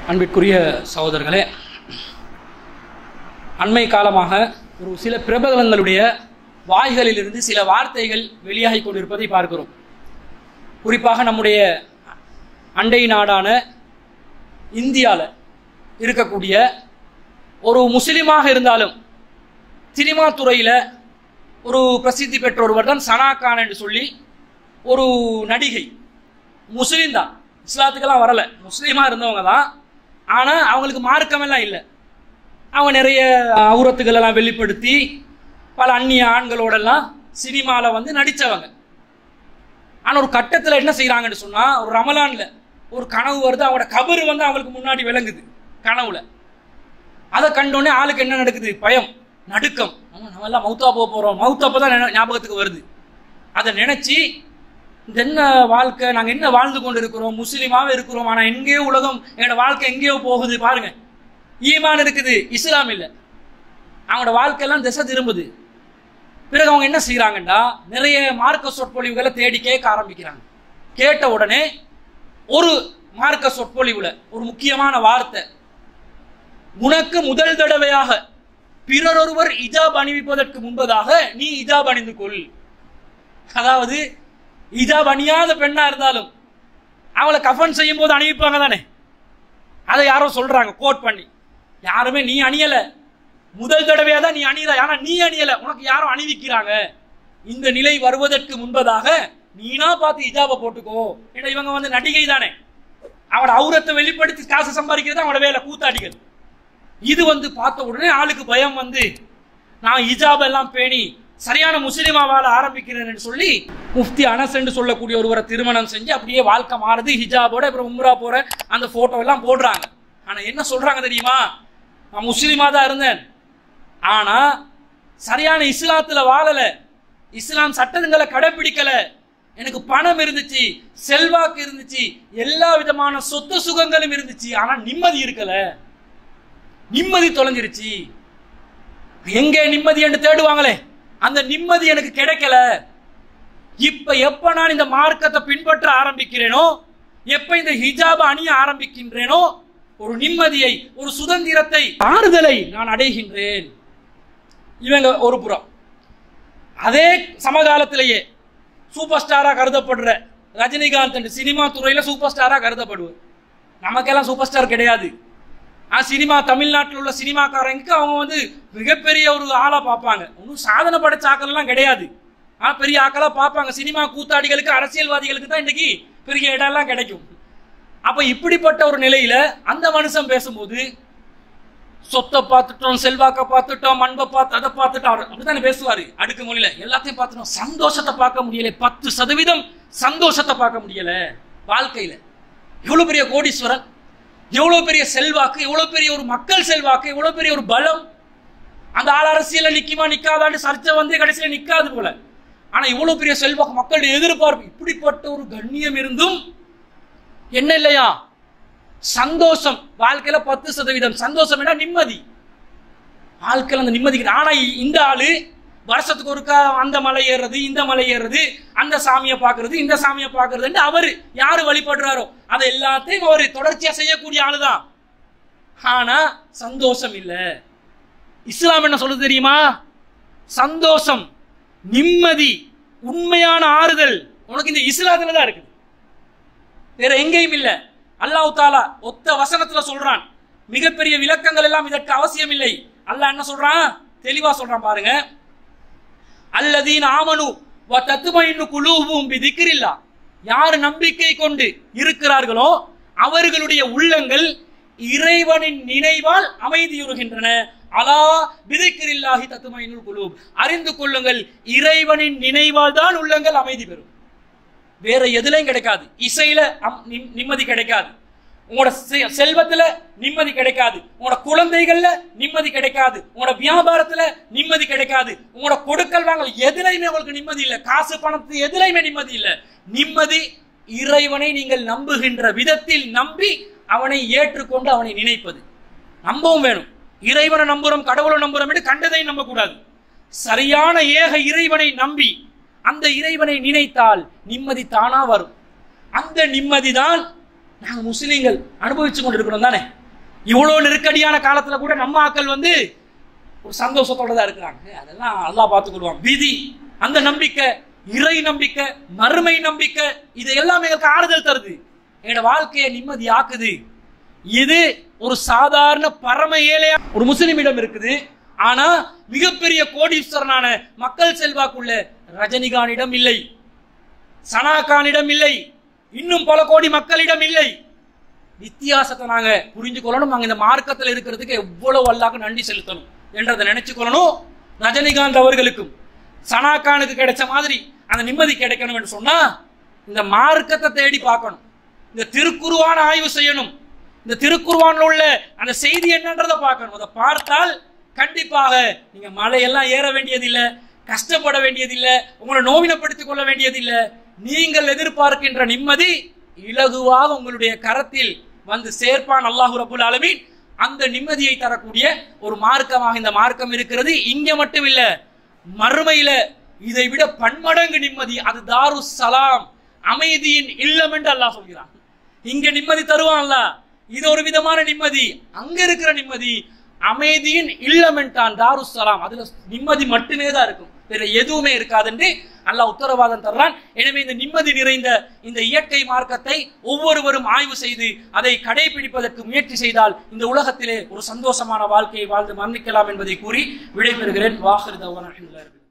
அன்பிற்குரிய சகோதரர்களே அண்மை காலமாக ஒரு சில பிரபலங்களுடைய வாய்களிலிருந்து சில வார்த்தைகள் வெளியாகி கொண்டிருப்பதை பார்க்கிறோம் குறிப்பாக நம்முடைய அண்டை நாடான இந்தியாவில் இருக்கக்கூடிய ஒரு முஸ்லிமாக இருந்தாலும் சினிமா துறையில் ஒரு பிரசித்தி பெற்ற ஒருவர் தான் சனா கான் என்று சொல்லி ஒரு நடிகை முஸ்லீம் தான் இஸ்லாத்துக்கெல்லாம் வரல முஸ்லீமாக இருந்தவங்க தான் ஆனால் அவங்களுக்கு மார்க்கமெல்லாம் இல்லை அவங்க நிறைய அவுரத்துகள் எல்லாம் வெளிப்படுத்தி பல அந்நிய ஆண்களோடெல்லாம் சினிமாவில் வந்து நடித்தவங்க ஆனால் ஒரு கட்டத்தில் என்ன செய்கிறாங்கன்னு சொன்னால் ஒரு ரமலானில் ஒரு கனவு வருது அவங்களோட கபரு வந்து அவங்களுக்கு முன்னாடி விளங்குது கனவுல அதை கண்டோடனே ஆளுக்கு என்ன நடக்குது பயம் நடுக்கம் ஆமா, நம்ம எல்லாம் மௌத்தா போக போகிறோம் மௌத்தப்போ தான் நினை- ஞாபகத்துக்கு வருது அதை நினச்சி இந்த என்ன வாழ்க்கை நாங்கள் என்ன வாழ்ந்து கொண்டு இருக்கிறோம் முஸ்லீமாவே இருக்கிறோம் ஆனால் எங்கேயோ உலகம் எங்களோட வாழ்க்கை எங்கேயோ போகுது பாருங்க ஈமான் இருக்குது இஸ்லாம் இல்லை அவங்களோட வாழ்க்கையெல்லாம் திசை திரும்புது பிறகு அவங்க என்ன செய்கிறாங்கண்டா நிறைய மார்க்க சொற்பொழிவுகளை தேடி கேட்க ஆரம்பிக்கிறாங்க கேட்ட உடனே ஒரு மார்க்க சொற்பொழிவுல ஒரு முக்கியமான வார்த்தை உனக்கு முதல் தடவையாக பிறரொருவர் இஜாப் அணிவிப்பதற்கு முன்பதாக நீ இஜாப் அணிந்து கொள் அதாவது இஜாப் அணியாத பெண்ணா இருந்தாலும் அவளை கஃபன் செய்யும் போது அணிவிப்பாங்க தானே அதை யாரோ சொல்றாங்க கோட் பண்ணி யாருமே நீ அணியல முதல் தடவையா தான் நீ அணியல ஆனா நீ அணியல உனக்கு யாரும் அணிவிக்கிறாங்க இந்த நிலை வருவதற்கு முன்பதாக நீனா பார்த்து இஜாபை போட்டுக்கோ ஏன்னா இவங்க வந்து நடிகை தானே அவட அவுரத்தை வெளிப்படுத்தி காசு சம்பாதிக்கிறது அவனோட வேலை கூத்தாடிகள் இது வந்து பார்த்த உடனே ஆளுக்கு பயம் வந்து நான் ஹிஜாப் எல்லாம் பேணி சரியான முஸ்லிமா வாழ ஆரம்பிக்கிறேன்னு சொல்லி முஃப்தி அனஸ் என்று சொல்லக்கூடிய ஒருவரை திருமணம் செஞ்சு அப்படியே வாழ்க்கை மாறுது ஹிஜாபோட அப்புறம் உம்ரா போற அந்த போட்டோ எல்லாம் போடுறாங்க ஆனா என்ன சொல்றாங்க தெரியுமா நான் முஸ்லிமா தான் இருந்தேன் ஆனா சரியான இஸ்லாத்துல வாழல இஸ்லாம் சட்டங்களை கடைபிடிக்கல எனக்கு பணம் இருந்துச்சு செல்வாக்கு இருந்துச்சு எல்லா விதமான சொத்து சுகங்களும் இருந்துச்சு ஆனா நிம்மதி இருக்கல நிம்மதி தொலைஞ்சிருச்சு எங்க நிம்மதி என்று தேடுவாங்களே அந்த நிம்மதி எனக்கு கிடைக்கல இப்ப எப்ப நான் இந்த மார்க்கத்தை பின்பற்ற ஆரம்பிக்கிறேனோ எப்ப இந்த ஹிஜாப அணிய ஆரம்பிக்கின்றேனோ ஒரு நிம்மதியை ஒரு சுதந்திரத்தை ஆறுதலை நான் அடைகின்றேன் இவங்க ஒரு புறம் அதே சமகாலத்திலேயே சூப்பர் ஸ்டாரா கருதப்படுற ரஜினிகாந்த் என்று சினிமா துறையில சூப்பர் ஸ்டாரா கருதப்படுவார் நமக்கெல்லாம் சூப்பர் ஸ்டார் கிடையாது ஆ சினிமா தமிழ்நாட்டில் உள்ள சினிமாக்காரங்களுக்கு அவங்க வந்து மிகப்பெரிய ஒரு ஆளா பார்ப்பாங்க ஒன்றும் சாதனை படைச்ச ஆக்கள்லாம் கிடையாது ஆ பெரிய ஆக்களா பார்ப்பாங்க சினிமா கூத்தாடிகளுக்கு அரசியல்வாதிகளுக்கு தான் இன்னைக்கு பெரிய இடம்லாம் கிடைக்கும் அப்ப இப்படிப்பட்ட ஒரு நிலையில அந்த மனுஷன் பேசும்போது சொத்தை பார்த்துட்டோம் செல்வாக்க பார்த்துட்டோம் மண்பை பார்த்து அதை பார்த்துட்டோம் அவர் அப்படித்தானே பேசுவாரு அடுக்கு மொழியில எல்லாத்தையும் பார்த்துட்டோம் சந்தோஷத்தை பார்க்க முடியல பத்து சதவீதம் சந்தோஷத்தை பார்க்க முடியல வாழ்க்கையில எவ்வளவு பெரிய கோடீஸ்வரன் எவ்வளவு பெரிய செல்வாக்கு எவ்வளவு பெரிய ஒரு மக்கள் செல்வாக்கு எவ்வளவு பெரிய ஒரு பலம் அந்த ஆள் அரசியல நிக்குமா நிக்காதான்னு சர்ச்சை வந்து கடைசியில நிக்காது போல ஆனா இவ்வளவு பெரிய செல்வாக்கு மக்களுடைய எதிர்பார்ப்பு இப்படிப்பட்ட ஒரு கண்ணியம் இருந்தும் என்ன இல்லையா சந்தோஷம் வாழ்க்கையில பத்து சதவீதம் சந்தோஷம் என்ன நிம்மதி வாழ்க்கையில அந்த நிம்மதி கிடையாது. ஆனா இந்த ஆளு வருஷத்துக்கு ஒருக்கா அந்த மலை ஏறுறது இந்த மலை ஏறுறது அந்த சாமியை பார்க்கிறது இந்த சாமியை பார்க்கறதுன்னு அவரு யாரு வழிபடுறாரோ அதை எல்லாத்தையும் அவரு தொடர்ச்சியா செய்யக்கூடிய ஆளுதான் ஆனா சந்தோஷம் இல்ல இஸ்லாம் என்ன சொல்லுது தெரியுமா சந்தோஷம் நிம்மதி உண்மையான ஆறுதல் உனக்கு இந்த இஸ்லாத்துல தான் இருக்குது வேற எங்கேயும் இல்ல அல்லாஹ் தாலா ஒத்த வசனத்துல சொல்றான் மிகப்பெரிய விளக்கங்கள் எல்லாம் இதற்கு அவசியம் இல்லை அல்லாஹ் என்ன சொல்றான் தெளிவா சொல்றான் பாருங்க அல்லதீன் ஆமனு வ தத்துமைன்னு குலூபும் பிதிக்கிறில்லா யார் நம்பிக்கை கொண்டு இருக்கிறார்களோ அவர்களுடைய உள்ளங்கள் இறைவனின் நினைவால் அமைதியுறுகின்றன அலா பிதிக்கிறில்லாஹி தத்துமையினுள் குலூப் அறிந்து கொள்ளுங்கள் இறைவனின் நினைவால் தான் உள்ளங்கள் அமைதி பெறும் வேற எதுலயும் கிடைக்காது இசையில அம்- நிம்- நிம்மதி கிடைக்காது உங்களோட செ- செல்வத்துல நிம்மதி கிடைக்காது உங்களோட குழந்தைகள்ல நிம்மதி கிடைக்காது உங்களோட வியாபாரத்துல நிம்மதி கிடைக்காது உங்களோட கொடுக்கல் வாங்கல் எதுலையுமே உங்களுக்கு நிம்மதி இல்ல காசு பணத்து எதுலையுமே நிம்மதி இல்ல நிம்மதி இறைவனை நீங்கள் நம்புகின்ற விதத்தில் நம்பி அவனை ஏற்றுக்கொண்டு அவனை நினைப்பது நம்பவும் வேணும் இறைவனை நம்புறோம் கடவுளை நம்புறோம் என்று கண்டதையும் நம்பக்கூடாது சரியான ஏக இறைவனை நம்பி அந்த இறைவனை நினைத்தால் நிம்மதி தானா வரும் அந்த நிம்மதி தான் நாங்க முஸ்லீம்கள் அனுபவிச்சு கொண்டிருக்கிறோம் தானே இவ்வளவு நெருக்கடியான காலத்துல கூட நம்ம ஆக்கள் வந்து ஒரு சந்தோஷத்தோட தான் இருக்கிறாங்க அதெல்லாம் அல்லாஹ் பார்த்துக்கிடுவான் விதி அந்த நம்பிக்கை இறை நம்பிக்கை மறுமை நம்பிக்கை இது எல்லாமே எங்களுக்கு ஆறுதல் தருது எங்களோட வாழ்க்கையை நிம்மதி ஆக்குது இது ஒரு சாதாரண பரம ஏழையா ஒரு முஸ்லிமிடம் இருக்குது ஆனா மிகப்பெரிய கோடீஸ்வரனான மக்கள் செல்வாக்குள்ள ரஜினிகானிடம் இல்லை சனாகானிடம் இல்லை இன்னும் பல கோடி மக்களிடம் இல்லை வித்தியாசத்தை நாங்க புரிஞ்சு கொள்ளணும் நாங்க இந்த மார்க்கத்தில் இருக்கிறதுக்கு எவ்வளவு அல்லாக்கு நன்றி செலுத்தணும் என்றதை நினைச்சு கொள்ளணும் ரஜினிகாந்த் அவர்களுக்கும் சனாகானுக்கு கிடைச்ச மாதிரி அந்த நிம்மதி கிடைக்கணும் என்று சொன்னா இந்த மார்க்கத்தை தேடி பார்க்கணும் இந்த திருக்குருவான ஆய்வு செய்யணும் இந்த திருக்குருவான்ல உள்ள அந்த செய்தி என்னன்றதை பார்க்கணும் அதை பார்த்தால் கண்டிப்பாக நீங்க மலையெல்லாம் ஏற வேண்டியதில்லை கஷ்டப்பட வேண்டியதில்லை உங்களை நோவினப்படுத்திக் கொள்ள வேண்டியதில்லை நீங்கள் எதிர்பார்க்கின்ற நிம்மதி இலகுவாக உங்களுடைய கரத்தில் வந்து சேர்ப்பான் அல்லாஹு ரபுல் ஆலமீன் அந்த நிம்மதியை தரக்கூடிய ஒரு மார்க்கமாக இந்த மார்க்கம் இருக்கிறது இங்க மட்டும் இல்ல மறுமையில இதை விட பன்மடங்கு நிம்மதி அது தாரு சலாம் அமைதியின் இல்லம் என்று அல்லாஹ் சொல்கிறான் இங்க நிம்மதி தருவான்ல இது ஒரு விதமான நிம்மதி அங்க இருக்கிற நிம்மதி அமைதியின் இல்லம் என்றான் தாரு சலாம் அதுல நிம்மதி மட்டுமே தான் இருக்கும் வேற எதுவுமே இருக்காது என்று அல்லாஹ் உத்தரவாதம் தர்றான் எனவே இந்த நிம்மதி நிறைந்த இந்த இயற்கை மார்க்கத்தை ஒவ்வொருவரும் ஆய்வு செய்து அதை கடைபிடிப்பதற்கு முயற்சி செய்தால் இந்த உலகத்திலே ஒரு சந்தோஷமான வாழ்க்கையை வாழ்ந்து மரணிக்கலாம் என்பதை கூறி விடைபெறுகிறேன் வாஹர் தவன்